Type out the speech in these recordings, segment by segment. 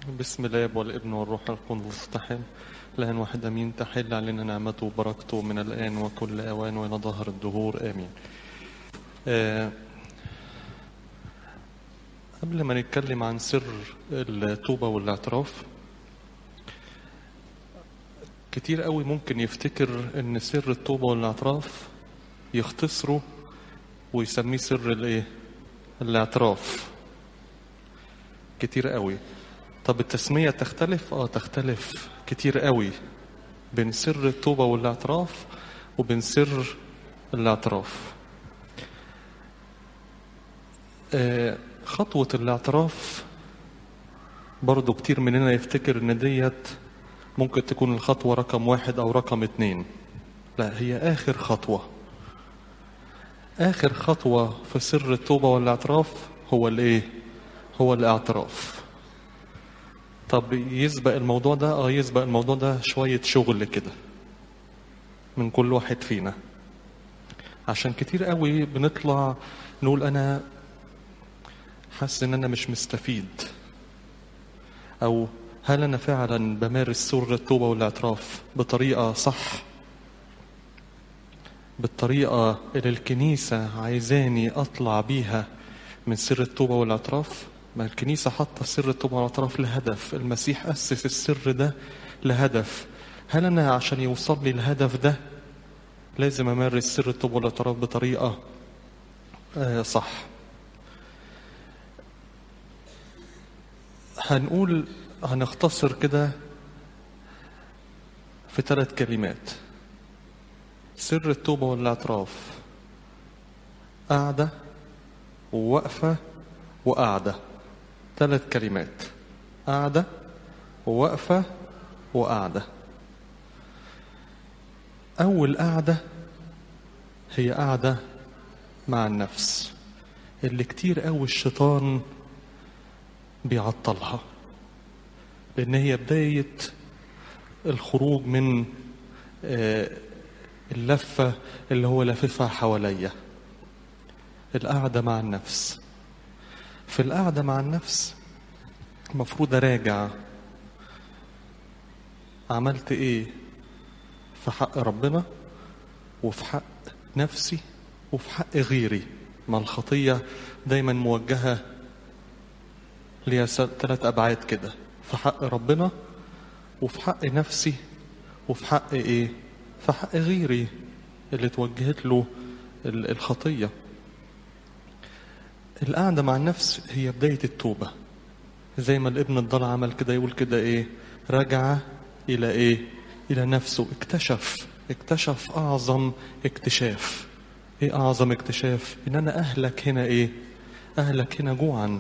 بسم الله والابن والروح القدس تحل الآن واحد أمين تحل علينا نعمته وبركته من الآن وكل أوان وإلى ظهر الدهور آمين آه قبل ما نتكلم عن سر التوبة والاعتراف كتير قوي ممكن يفتكر ان سر التوبة والاعتراف يختصره ويسميه سر الايه الاعتراف كتير قوي طب التسمية تختلف اه تختلف كتير قوي بين سر التوبة والاعتراف وبين سر الاعتراف آه خطوة الاعتراف برضو كتير مننا يفتكر ان ديت ممكن تكون الخطوة رقم واحد او رقم اتنين لا هي اخر خطوة اخر خطوة في سر التوبة والاعتراف هو الايه هو الاعتراف طب يسبق الموضوع ده اه يسبق الموضوع ده شوية شغل كده من كل واحد فينا عشان كتير قوي بنطلع نقول انا حاسس ان انا مش مستفيد او هل انا فعلا بمارس سر التوبه والاعتراف بطريقه صح بالطريقه اللي الكنيسه عايزاني اطلع بيها من سر التوبه والاعتراف ما الكنيسه حاطه سر التوبه والاعتراف لهدف المسيح اسس السر ده لهدف هل انا عشان يوصل لي الهدف ده لازم امارس سر التوبه والاعتراف بطريقه آه صح هنقول هنختصر كده في ثلاث كلمات سر التوبة والاعتراف قعدة ووقفة وقعدة ثلاث كلمات قعدة ووقفة وقعدة أول قعدة هي قعدة مع النفس اللي كتير قوي الشيطان بيعطلها لأن هي بداية الخروج من اللفة اللي هو لففها حواليا القعدة مع النفس في القعدة مع النفس المفروض أراجع عملت إيه في حق ربنا وفي حق نفسي وفي حق غيري ما الخطية دايما موجهة ليها ثلاث أبعاد كده في حق ربنا وفي حق نفسي وفي حق إيه في حق غيري اللي توجهت له الخطية القعدة مع النفس هي بداية التوبة زي ما الابن الضال عمل كده يقول كده إيه رجع إلى إيه إلى نفسه اكتشف اكتشف أعظم اكتشاف إيه أعظم اكتشاف إن أنا أهلك هنا إيه أهلك هنا جوعا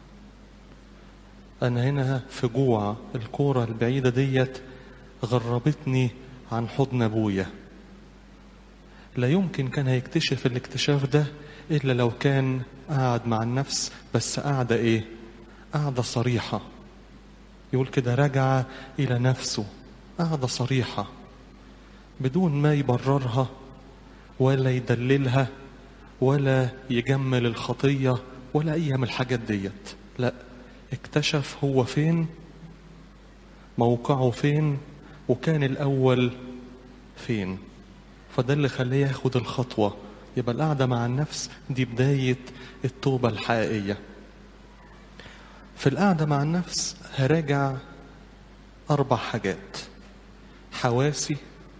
أنا هنا في جوع الكورة البعيدة ديت غربتني عن حضن أبويا لا يمكن كان هيكتشف الاكتشاف ده إلا لو كان قاعد مع النفس بس قاعدة إيه قاعدة صريحة يقول كده رجع إلى نفسه قاعدة صريحة بدون ما يبررها ولا يدللها ولا يجمل الخطية ولا أي من الحاجات ديت لأ اكتشف هو فين موقعه فين وكان الأول فين فده اللي خليه ياخد الخطوة يبقى القعدة مع النفس دي بداية التوبة الحقيقية في القعدة مع النفس هراجع أربع حاجات حواسي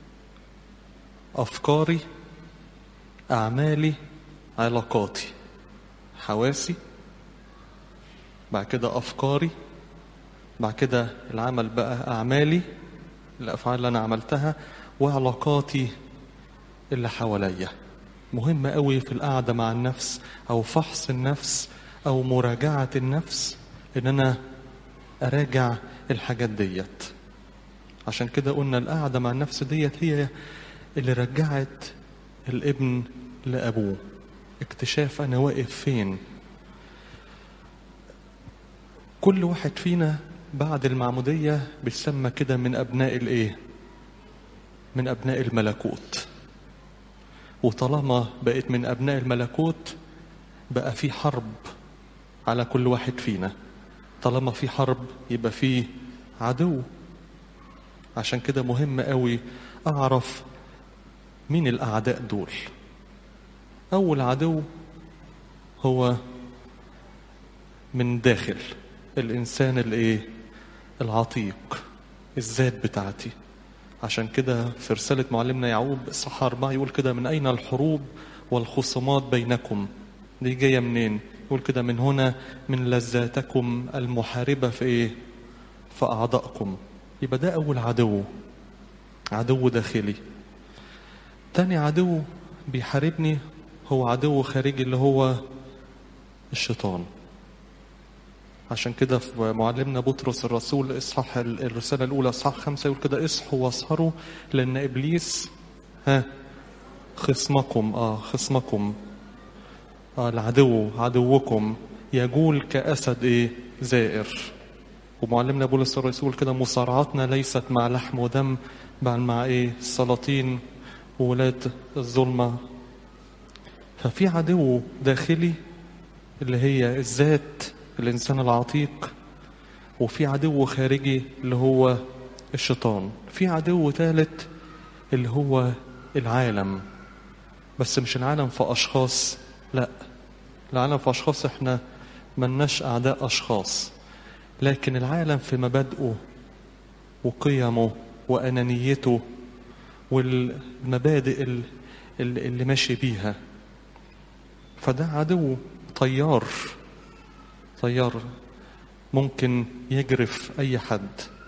أفكاري أعمالي علاقاتي حواسي بعد كده أفكاري بعد كده العمل بقى أعمالي الأفعال اللي أنا عملتها وعلاقاتي اللي حواليا مهم قوي في القعدة مع النفس أو فحص النفس أو مراجعة النفس إن أنا أراجع الحاجات ديت عشان كده قلنا القعدة مع النفس ديت هي اللي رجعت الابن لأبوه اكتشاف أنا واقف فين كل واحد فينا بعد المعمودية بيسمى كده من أبناء الإيه؟ من أبناء الملكوت وطالما بقيت من أبناء الملكوت بقى في حرب على كل واحد فينا طالما في حرب يبقى في عدو عشان كده مهم قوي اعرف مين الاعداء دول اول عدو هو من داخل الانسان الايه العتيق الذات بتاعتي عشان كده في رسالة معلمنا يعقوب إصحاح أربعة يقول كده من أين الحروب والخصومات بينكم دي جاية منين يقول كده من هنا من لذاتكم المحاربة في إيه في أعضائكم يبقى ده أول عدو عدو داخلي تاني عدو بيحاربني هو عدو خارجي اللي هو الشيطان عشان كده في معلمنا بطرس الرسول اصحاح الرساله الاولى اصحاح خمسه يقول كده اصحوا واسهروا لان ابليس ها خصمكم اه خصمكم آه العدو عدوكم يجول كاسد ايه زائر ومعلمنا بولس الرسول كده مصارعتنا ليست مع لحم ودم بل مع ايه السلاطين وولاد الظلمه ففي عدو داخلي اللي هي الذات الإنسان العتيق وفي عدو خارجي اللي هو الشيطان في عدو ثالث اللي هو العالم بس مش العالم في أشخاص لا العالم في أشخاص احنا ملناش أعداء أشخاص لكن العالم في مبادئه وقيمه وأنانيته والمبادئ اللي ماشي بيها فده عدو طيار طيار ممكن يجرف أي حد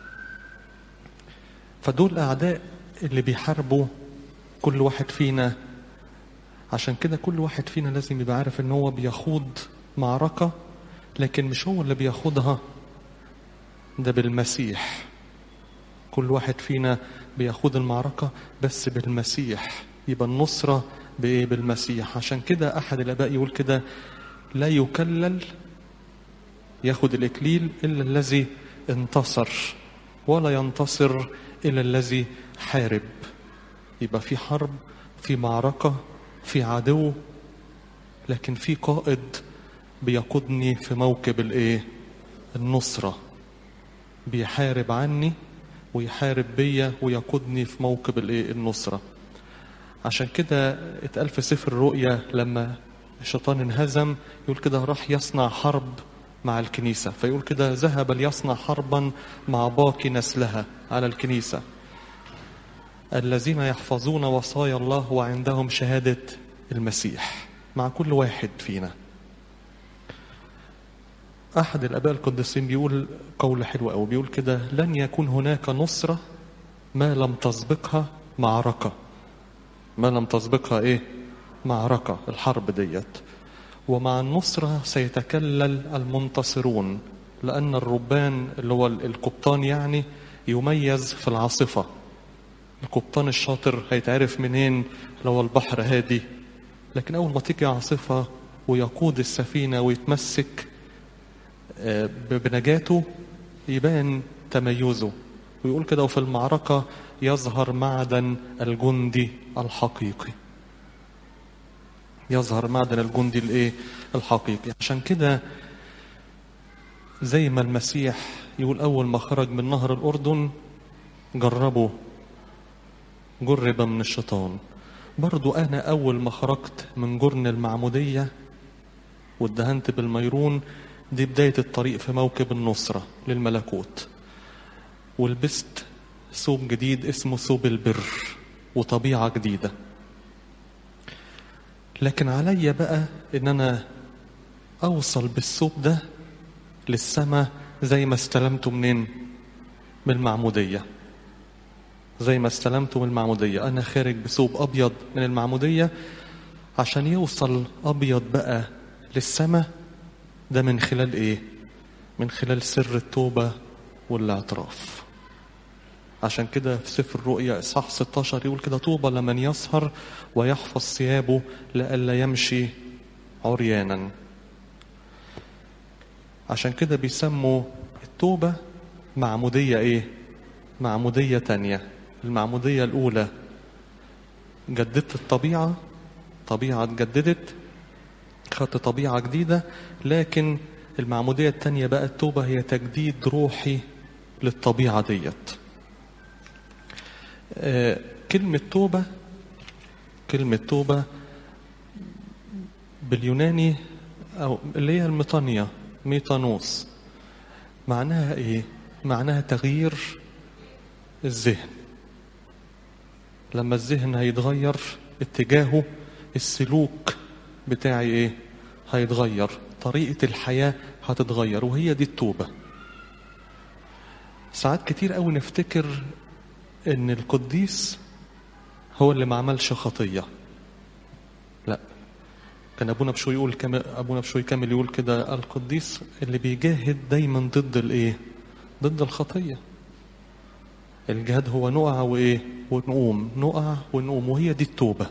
فدول أعداء اللي بيحاربوا كل واحد فينا عشان كده كل واحد فينا لازم يبقى عارف ان هو بيخوض معركة لكن مش هو اللي بيخوضها ده بالمسيح كل واحد فينا بيخوض المعركة بس بالمسيح يبقى النصرة بإيه بالمسيح عشان كده أحد الآباء يقول كده لا يكلل ياخد الإكليل إلا الذي انتصر ولا ينتصر إلا الذي حارب يبقى في حرب في معركة في عدو لكن في قائد بيقودني في موكب الايه النصرة بيحارب عني ويحارب بيا ويقودني في موكب الايه النصرة عشان كده اتقال في سفر الرؤيا لما الشيطان انهزم يقول كده راح يصنع حرب مع الكنيسة فيقول كده ذهب ليصنع حربا مع باقي نسلها على الكنيسة الذين يحفظون وصايا الله وعندهم شهادة المسيح مع كل واحد فينا أحد الآباء القديسين بيقول قول حلو أوي بيقول كده لن يكون هناك نصرة ما لم تسبقها معركة ما لم تسبقها إيه معركة الحرب ديت ومع النصرة سيتكلل المنتصرون لأن الربان اللي هو القبطان يعني يميز في العاصفة القبطان الشاطر هيتعرف منين لو البحر هادي لكن أول ما تيجي عاصفة ويقود السفينة ويتمسك بنجاته يبان تميزه ويقول كده وفي المعركة يظهر معدن الجندي الحقيقي يظهر معدن الجندي الايه الحقيقي عشان كده زي ما المسيح يقول اول ما خرج من نهر الاردن جربوا جرب من الشيطان برضو انا اول ما خرجت من جرن المعموديه وادهنت بالميرون دي بدايه الطريق في موكب النصره للملكوت ولبست ثوب جديد اسمه ثوب البر وطبيعه جديده لكن عليا بقى ان انا اوصل بالثوب ده للسماء زي ما استلمته منين من المعمودية زي ما استلمته من المعمودية أنا خارج بثوب أبيض من المعمودية عشان يوصل أبيض بقى للسماء ده من خلال إيه من خلال سر التوبة والاعتراف عشان كده في سفر الرؤيا إصحاح 16 يقول كده طوبى لمن يسهر ويحفظ ثيابه لئلا يمشي عريانا عشان كده بيسموا التوبة معمودية ايه معمودية تانية المعمودية الأولى جددت الطبيعة طبيعة اتجددت خدت طبيعة جديدة لكن المعمودية التانية بقى التوبة هي تجديد روحي للطبيعة ديت آه كلمة توبة كلمة توبة باليوناني أو اللي هي الميطانيا ميطانوس معناها إيه؟ معناها تغيير الذهن لما الذهن هيتغير اتجاهه السلوك بتاعي ايه هيتغير طريقة الحياة هتتغير وهي دي التوبة ساعات كتير قوي نفتكر ان القديس هو اللي ما عملش خطية لا كان ابونا بشوي يقول كم ابونا بشوي كامل يقول كده القديس اللي بيجاهد دايما ضد الايه ضد الخطيه الجهاد هو نقع وايه ونقوم نقع ونقوم وهي دي التوبة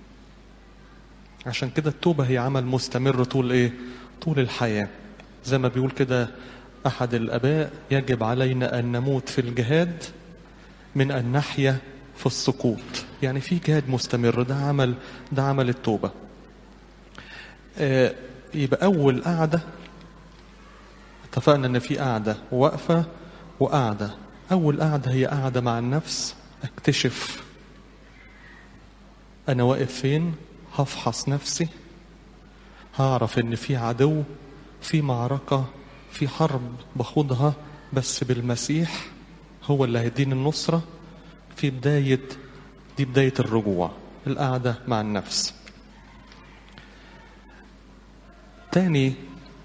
عشان كده التوبة هي عمل مستمر طول ايه طول الحياة زي ما بيقول كده احد الاباء يجب علينا ان نموت في الجهاد من ان نحيا في السقوط يعني في جهاد مستمر ده عمل ده عمل التوبة آه يبقى اول قعدة اتفقنا ان في قعدة واقفة وقعدة أول قعدة هي قعدة مع النفس أكتشف أنا واقف فين هفحص نفسي هعرف إن في عدو في معركة في حرب بخوضها بس بالمسيح هو اللي هيديني النصرة في بداية دي بداية الرجوع القعدة مع النفس تاني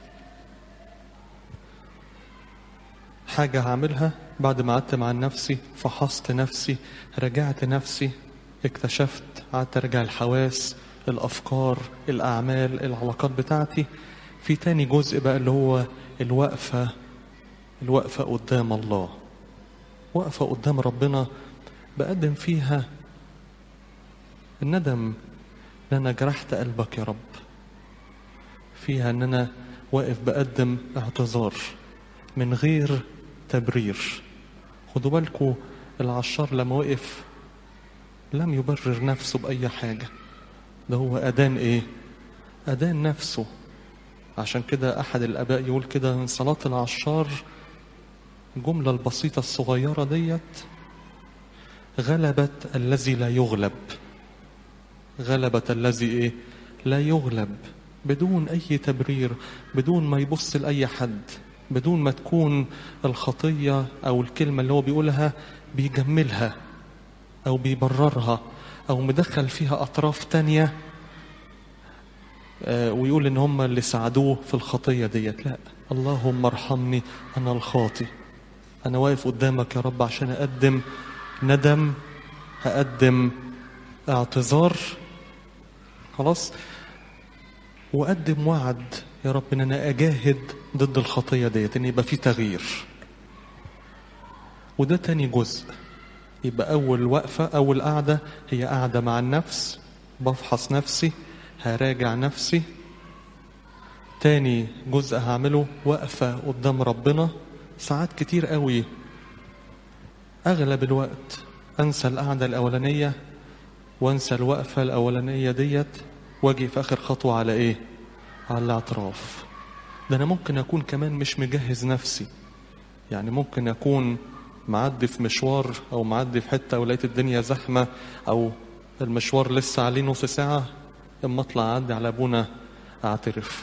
حاجة هعملها بعد ما قعدت مع نفسي فحصت نفسي رجعت نفسي اكتشفت قعدت ارجع الحواس الافكار الاعمال العلاقات بتاعتي في تاني جزء بقى اللي هو الوقفة الوقفة قدام الله وقفة قدام ربنا بقدم فيها الندم ان انا جرحت قلبك يا رب فيها ان انا واقف بقدم اعتذار من غير تبرير خدوا بالكم العشار لما وقف لم يبرر نفسه بأي حاجة ده هو أدان إيه أدان نفسه عشان كده أحد الآباء يقول كده من صلاة العشار الجملة البسيطة الصغيرة ديت غلبت الذي لا يغلب غلبت الذي إيه لا يغلب بدون أي تبرير بدون ما يبص لأي حد بدون ما تكون الخطية أو الكلمة اللي هو بيقولها بيجملها أو بيبررها أو مدخل فيها أطراف تانية ويقول إن هم اللي ساعدوه في الخطية ديت لا اللهم ارحمني أنا الخاطي أنا واقف قدامك يا رب عشان أقدم ندم هقدم اعتذار خلاص وأقدم وعد يا رب ان انا اجاهد ضد الخطيه ديت ان يبقى في تغيير وده تاني جزء يبقى اول وقفه اول قعده هي قعده مع النفس بفحص نفسي هراجع نفسي تاني جزء هعمله وقفه قدام ربنا ساعات كتير قوي اغلب الوقت انسى القعده الاولانيه وانسى الوقفه الاولانيه ديت واجي في اخر خطوه على ايه على الاعتراف ده انا ممكن اكون كمان مش مجهز نفسي يعني ممكن اكون معدي في مشوار او معدي في حته ولقيت الدنيا زحمه او المشوار لسه عليه نص ساعه اما اطلع اعدي على ابونا اعترف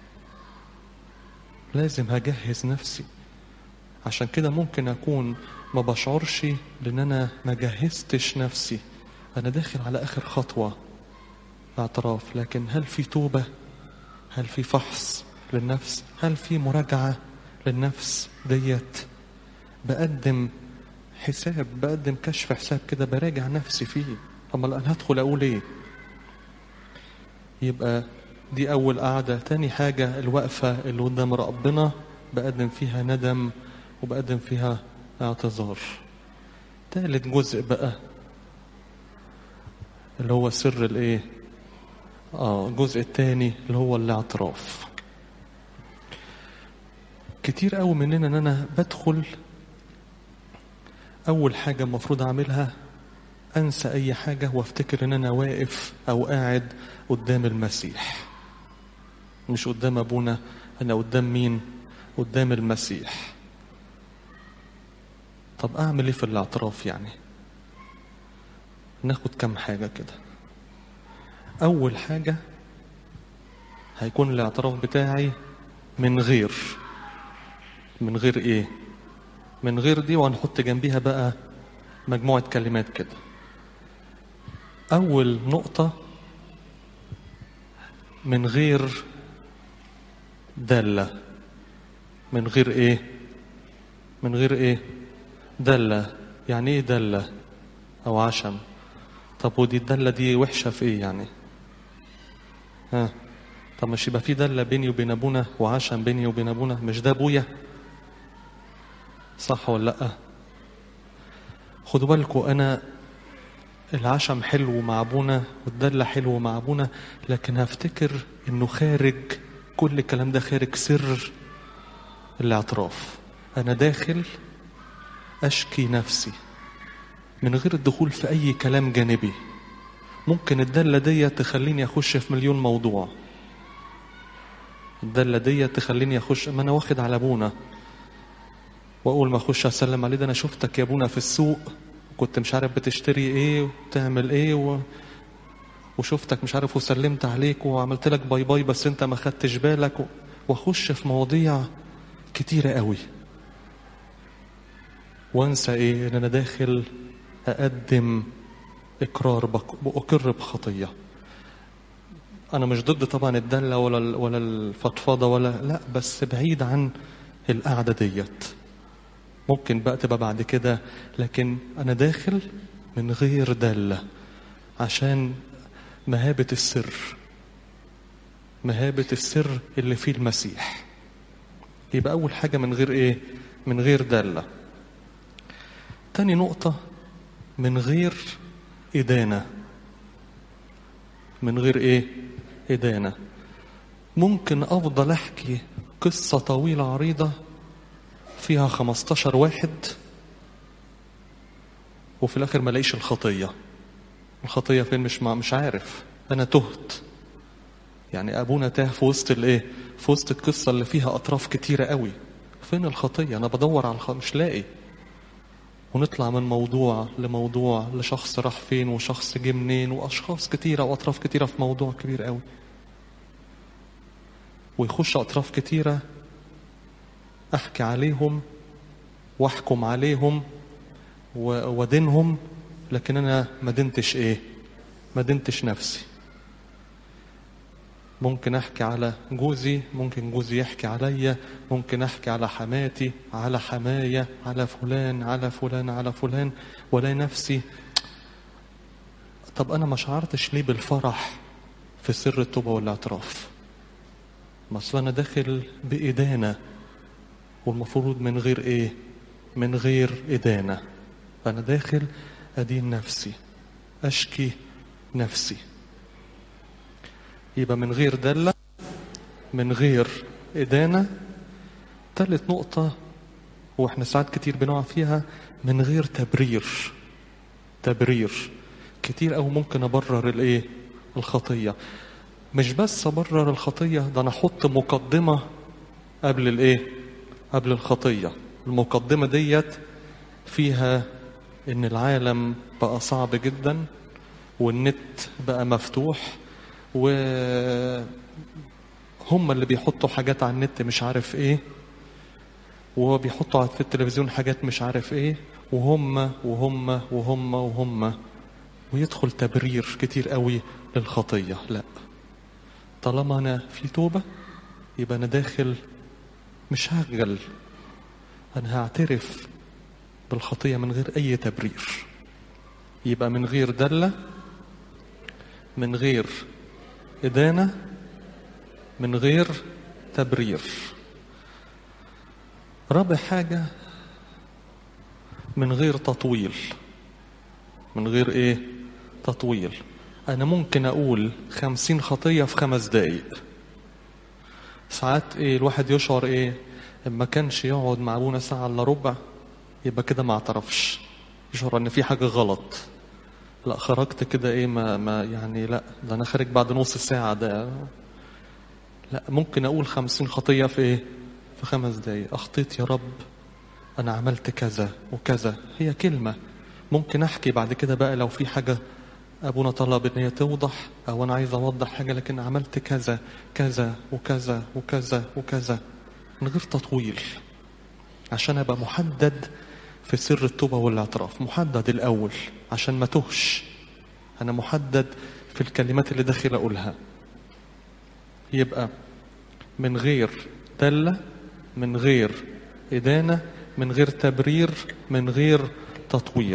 لازم هجهز نفسي عشان كده ممكن اكون ما بشعرش لان انا ما جهزتش نفسي انا داخل على اخر خطوه اعتراف لكن هل في توبه هل في فحص للنفس هل في مراجعة للنفس ديت بقدم حساب بقدم كشف حساب كده براجع نفسي فيه أما الآن هدخل أقول إيه يبقى دي أول قعدة تاني حاجة الوقفة اللي قدام ربنا بقدم فيها ندم وبقدم فيها اعتذار تالت جزء بقى اللي هو سر الايه اه الجزء الثاني اللي هو الاعتراف كتير قوي مننا ان انا بدخل اول حاجه المفروض اعملها انسى اي حاجه وافتكر ان انا واقف او قاعد قدام المسيح مش قدام ابونا أنا قدام مين قدام المسيح طب أعمل إيه في الاعتراف يعني ناخد كم حاجة كده أول حاجة هيكون الاعتراف بتاعي من غير من غير إيه من غير دي وهنحط جنبيها بقى مجموعة كلمات كده أول نقطة من غير دالة من غير إيه من غير إيه دالة يعني إيه دالة أو عشم طب ودي الدالة دي وحشة في إيه يعني ها طب مش يبقى في دالة بيني وبين أبونا وعشم بيني وبين أبونا مش ده أبويا صح ولا لأ خدوا بالكم أنا العشم حلو مع أبونا والدلة حلو مع أبونا لكن هفتكر إنه خارج كل الكلام ده خارج سر الاعتراف أنا داخل أشكي نفسي من غير الدخول في أي كلام جانبي ممكن الدلة دي تخليني أخش في مليون موضوع الدلة دي تخليني أخش ما أنا واخد على أبونا وأول ما أخش أسلم عليه ده أنا شفتك يا أبونا في السوق كنت مش عارف بتشتري إيه وتعمل إيه و... وشفتك مش عارف وسلمت عليك وعملت لك باي باي بس أنت ما خدتش بالك و... وأخش في مواضيع كتيرة قوي وانسى ايه ان انا داخل اقدم اقرار بك... باقر بخطيه انا مش ضد طبعا الدله ولا ال... ولا الفضفضه ولا لا بس بعيد عن القعده ديت ممكن بقى تبقى بعد كده لكن انا داخل من غير دله عشان مهابه السر مهابه السر اللي فيه المسيح يبقى اول حاجه من غير ايه من غير داله تاني نقطة من غير إدانة من غير إيه؟ إدانة ممكن أفضل أحكي قصة طويلة عريضة فيها 15 واحد وفي الآخر ما لاقيش الخطية الخطية فين مش مع مش عارف أنا تهت يعني أبونا تاه في وسط الإيه؟ في وسط القصة اللي فيها أطراف كتيرة قوي فين الخطية؟ أنا بدور على الخ... مش لاقي ونطلع من موضوع لموضوع لشخص راح فين وشخص جه منين واشخاص كتيره واطراف كتيره في موضوع كبير قوي ويخش اطراف كتيره احكي عليهم واحكم عليهم وادينهم لكن انا ما دنتش ايه ما دنتش نفسي ممكن احكي على جوزي ممكن جوزي يحكي عليا ممكن احكي على حماتي على حماية على فلان على فلان على فلان ولا نفسي طب انا ما شعرتش ليه بالفرح في سر التوبة والاعتراف ما اصل انا داخل بإدانة والمفروض من غير ايه من غير إدانة انا داخل ادين نفسي اشكي نفسي يبقى من غير دلة من غير إدانة ثالث نقطة واحنا ساعات كتير بنقع فيها من غير تبرير تبرير كتير أو ممكن أبرر الإيه الخطية مش بس أبرر الخطية ده أنا أحط مقدمة قبل الإيه قبل الخطية المقدمة ديت فيها إن العالم بقى صعب جدا والنت بقى مفتوح وهم اللي بيحطوا حاجات على النت مش عارف ايه وبيحطوا في التلفزيون حاجات مش عارف ايه وهم وهم وهم وهم ويدخل تبرير كتير قوي للخطية لا طالما انا في توبة يبقى انا داخل مش هغل انا هعترف بالخطية من غير اي تبرير يبقى من غير دلة من غير إدانة من غير تبرير رابع حاجة من غير تطويل من غير إيه تطويل أنا ممكن أقول خمسين خطية في خمس دقايق ساعات إيه الواحد يشعر إيه ما كانش يقعد مع أبونا ساعة إلا ربع يبقى كده ما اعترفش يشعر إن في حاجة غلط لا خرجت كده ايه ما, ما يعني لا ده انا خارج بعد نص ساعة ده لا ممكن أقول خمسين خطية في إيه في خمس دقايق أخطيت يا رب أنا عملت كذا وكذا هي كلمة ممكن أحكي بعد كده بقى لو في حاجة أبونا طلب إن هي توضح أو أنا عايز أوضح حاجة لكن عملت كذا كذا وكذا وكذا وكذا من غير تطويل عشان أبقى محدد في سر التوبة والاعتراف محدد الأول عشان ما تهش أنا محدد في الكلمات اللي داخل أقولها يبقى من غير دلة من غير إدانة من غير تبرير من غير تطويل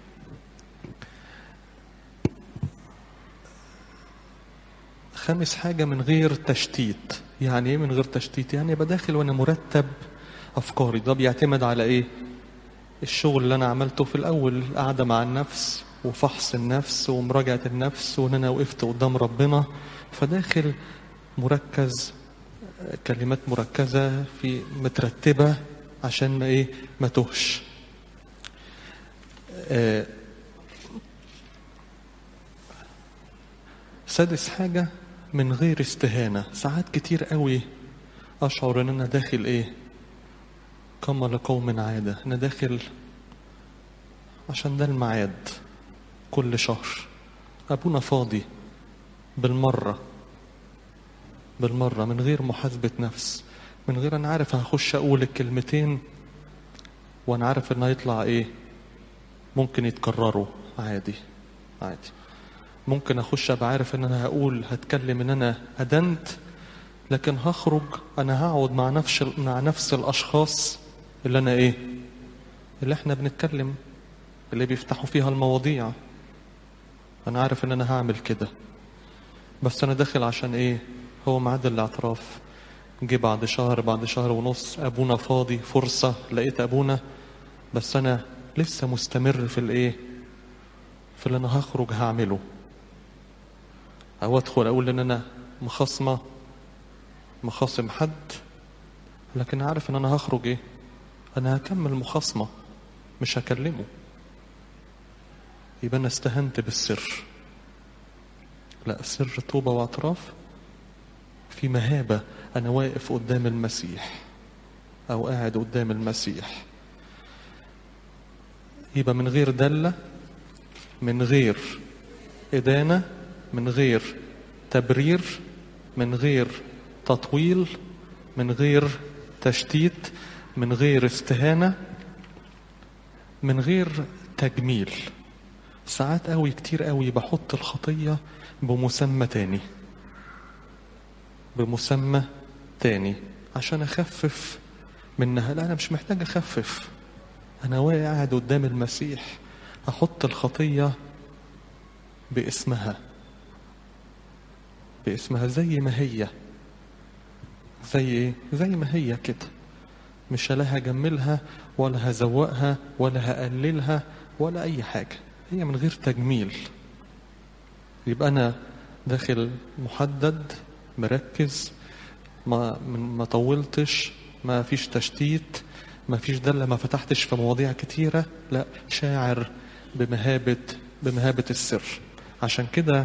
خامس حاجة من غير تشتيت يعني ايه من غير تشتيت يعني يبقى داخل وانا مرتب افكاري ده بيعتمد على ايه الشغل اللي انا عملته في الاول قاعدة مع النفس وفحص النفس ومراجعة النفس وان انا وقفت قدام ربنا فداخل مركز كلمات مركزة في مترتبة عشان ما ايه ما تهش آه سادس حاجة من غير استهانة ساعات كتير قوي أشعر إن أنا داخل إيه كما لقوم عادة أنا داخل عشان ده الميعاد كل شهر أبونا فاضي بالمرة بالمرة من غير محاسبة نفس من غير أنا عارف هخش أقول الكلمتين وأنا عارف إن هيطلع إيه ممكن يتكرروا عادي عادي ممكن اخش ابقى عارف ان انا هقول هتكلم ان انا ادنت لكن هخرج انا هقعد مع نفس مع نفس الاشخاص اللي انا ايه اللي احنا بنتكلم اللي بيفتحوا فيها المواضيع انا عارف ان انا هعمل كده بس انا داخل عشان ايه هو ميعاد الاعتراف جه بعد شهر بعد شهر ونص ابونا فاضي فرصة لقيت ابونا بس انا لسه مستمر في الايه في اللي انا هخرج هعمله او ادخل اقول ان انا مخاصمه مخاصم حد لكن عارف ان انا هخرج ايه انا هكمل مخاصمه مش هكلمه يبقى انا استهنت بالسر لا سر توبه واعتراف في مهابه انا واقف قدام المسيح او قاعد قدام المسيح يبقى من غير دله من غير ادانه من غير تبرير من غير تطويل من غير تشتيت من غير استهانة من غير تجميل ساعات قوي كتير قوي بحط الخطية بمسمى تاني بمسمى تاني عشان اخفف منها لا انا مش محتاج اخفف انا واقع قاعد قدام المسيح احط الخطية باسمها باسمها زي ما هي زي ايه زي ما هي كده مش لا هجملها ولا هزوقها ولا هقللها ولا اي حاجه هي من غير تجميل يبقى انا داخل محدد مركز ما ما طولتش ما فيش تشتيت ما فيش دله ما فتحتش في مواضيع كتيره لا شاعر بمهابه بمهابه السر عشان كده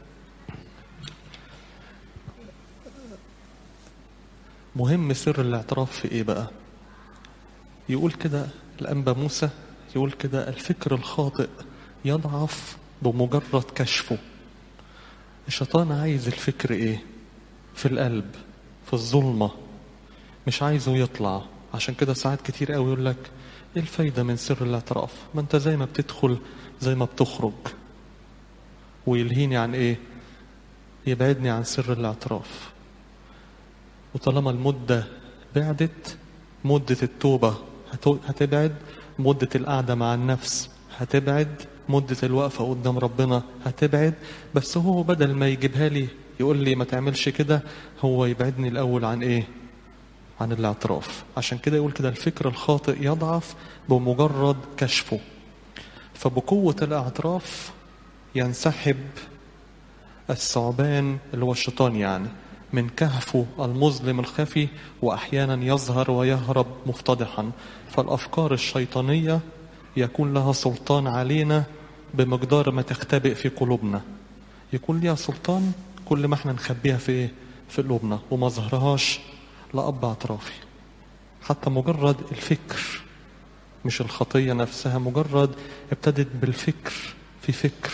مهم سر الاعتراف في ايه بقى يقول كده الانبا موسى يقول كده الفكر الخاطئ يضعف بمجرد كشفه الشيطان عايز الفكر ايه في القلب في الظلمة مش عايزه يطلع عشان كده ساعات كتير قوي يقول لك ايه الفايدة من سر الاعتراف ما انت زي ما بتدخل زي ما بتخرج ويلهيني عن ايه يبعدني عن سر الاعتراف وطالما المدة بعدت مدة التوبة هتبعد مدة القعدة مع النفس هتبعد مدة الوقفة قدام ربنا هتبعد بس هو بدل ما يجيبها لي يقول لي ما تعملش كده هو يبعدني الأول عن إيه عن الاعتراف عشان كده يقول كده الفكر الخاطئ يضعف بمجرد كشفه فبقوة الاعتراف ينسحب الثعبان اللي هو الشيطان يعني من كهفه المظلم الخفي واحيانا يظهر ويهرب مفتضحا فالافكار الشيطانيه يكون لها سلطان علينا بمقدار ما تختبئ في قلوبنا يكون ليها سلطان كل ما احنا نخبيها في ايه في قلوبنا وما ظهرهاش لأب اعترافي حتى مجرد الفكر مش الخطية نفسها مجرد ابتدت بالفكر في فكر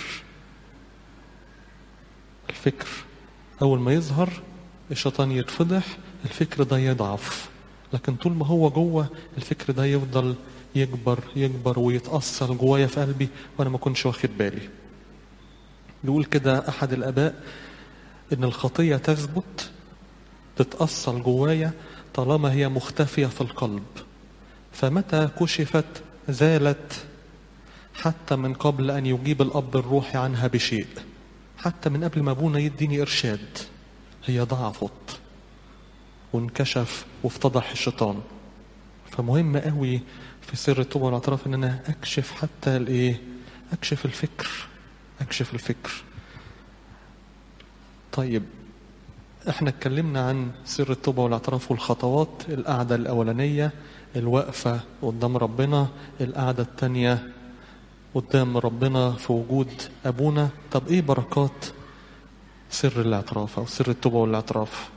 الفكر أول ما يظهر الشيطان يتفضح الفكر ده يضعف لكن طول ما هو جوه الفكر ده يفضل يكبر يكبر ويتأصل جوايا في قلبي وأنا ما كنتش واخد بالي بيقول كده أحد الآباء إن الخطية تثبت تتأصل جوايا طالما هي مختفية في القلب فمتى كشفت زالت حتى من قبل أن يجيب الأب الروحي عنها بشيء حتى من قبل ما أبونا يديني إرشاد هي ضعفت وانكشف وافتضح الشيطان فمهم قوي في سر التوبة والاعتراف ان انا اكشف حتى الايه اكشف الفكر اكشف الفكر طيب احنا اتكلمنا عن سر التوبة والاعتراف والخطوات القعدة الاولانية الوقفة قدام ربنا القعدة التانية قدام ربنا في وجود ابونا طب ايه بركات سر الاعتراف او سر التوبة والاعتراف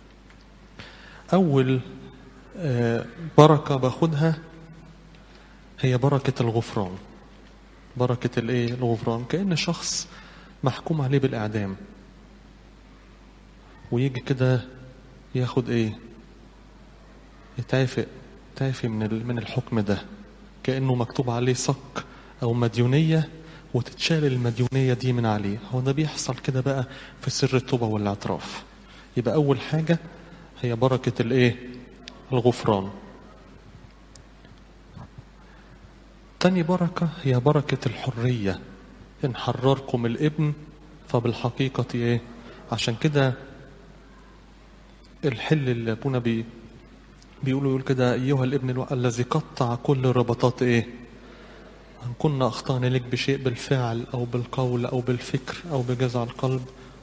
اول بركة باخدها هي بركة الغفران بركة الايه الغفران كأن شخص محكوم عليه بالإعدام ويجي كده ياخد ايه يتعافى يتعافى من من الحكم ده كأنه مكتوب عليه صك أو مديونية وتتشال المديونية دي من عليه هو ده بيحصل كده بقى في سر التوبة والاعتراف يبقى أول حاجة هي بركة الايه الغفران تاني بركة هي بركة الحرية إن حرركم الابن فبالحقيقة إيه عشان كده الحل اللي أبونا بي بيقولوا يقول كده أيها الابن الو... الذي قطع كل ربطات إيه أن كنا أخطأنا لك بشيء بالفعل أو بالقول أو بالفكر أو بجزع القلب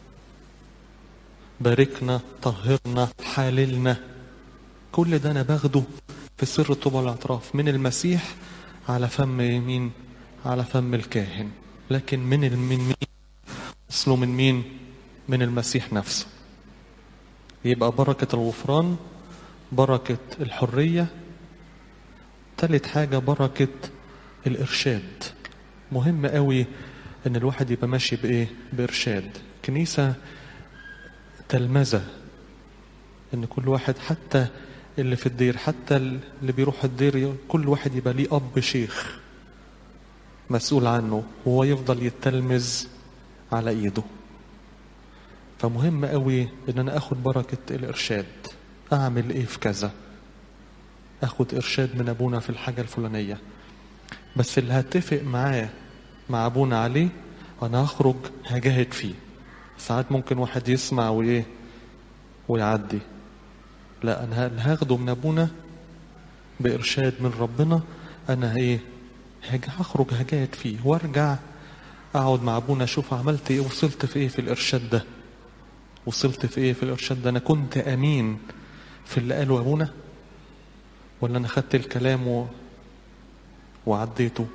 باركنا طهرنا حاللنا كل ده أنا باخده في سر التوبة والاعتراف من المسيح على فم مين على فم الكاهن لكن من من مين اصله من مين من المسيح نفسه يبقى بركة الغفران بركة الحرية تالت حاجة بركة الإرشاد مهم قوي إن الواحد يبقى ماشي بإيه بإرشاد كنيسة تلمذة إن كل واحد حتى اللي في الدير حتى اللي بيروح الدير كل واحد يبقى ليه أب شيخ مسؤول عنه وهو يفضل يتلمذ على إيده فمهم قوي إن أنا أخد بركة الإرشاد أعمل إيه في كذا أخد إرشاد من أبونا في الحاجة الفلانية بس اللي هتفق معاه مع أبونا عليه أنا هخرج هجاهد فيه ساعات ممكن واحد يسمع وإيه ويعدي لا انا اللي هاخده من ابونا بارشاد من ربنا انا ايه هخرج هجاهد فيه وارجع اقعد مع ابونا اشوف عملت ايه وصلت في ايه في الارشاد ده وصلت في ايه في الارشاد ده انا كنت امين في اللي قاله ابونا ولا انا خدت الكلام و... وعديته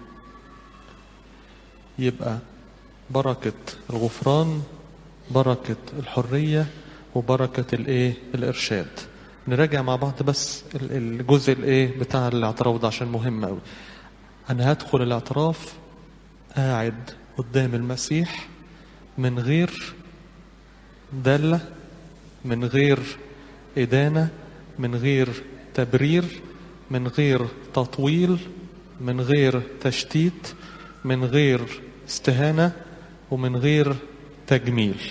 يبقى بركة الغفران بركة الحرية وبركة الايه الارشاد نراجع مع بعض بس الجزء الايه بتاع الاعتراف ده عشان مهم قوي انا هدخل الاعتراف قاعد قدام المسيح من غير دالة من غير إدانة من غير تبرير من غير تطويل من غير تشتيت من غير استهانة ومن غير تجميل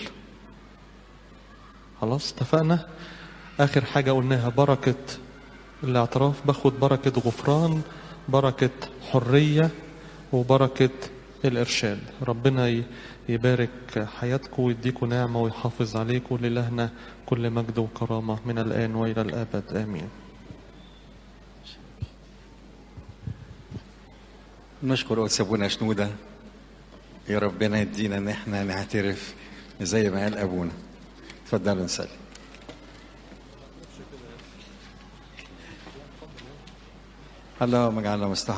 خلاص اتفقنا آخر حاجة قلناها بركة الاعتراف باخد بركة غفران بركة حرية وبركة الإرشاد ربنا يبارك حياتكم ويديكم نعمة ويحافظ عليكم لإلهنا كل مجد وكرامة من الآن وإلى الأبد آمين نشكر قدس ابونا شنودة يا ربنا يدينا ان احنا نعترف زي ما قال ابونا اتفضلوا نصلي اللهم اجعلنا مستحق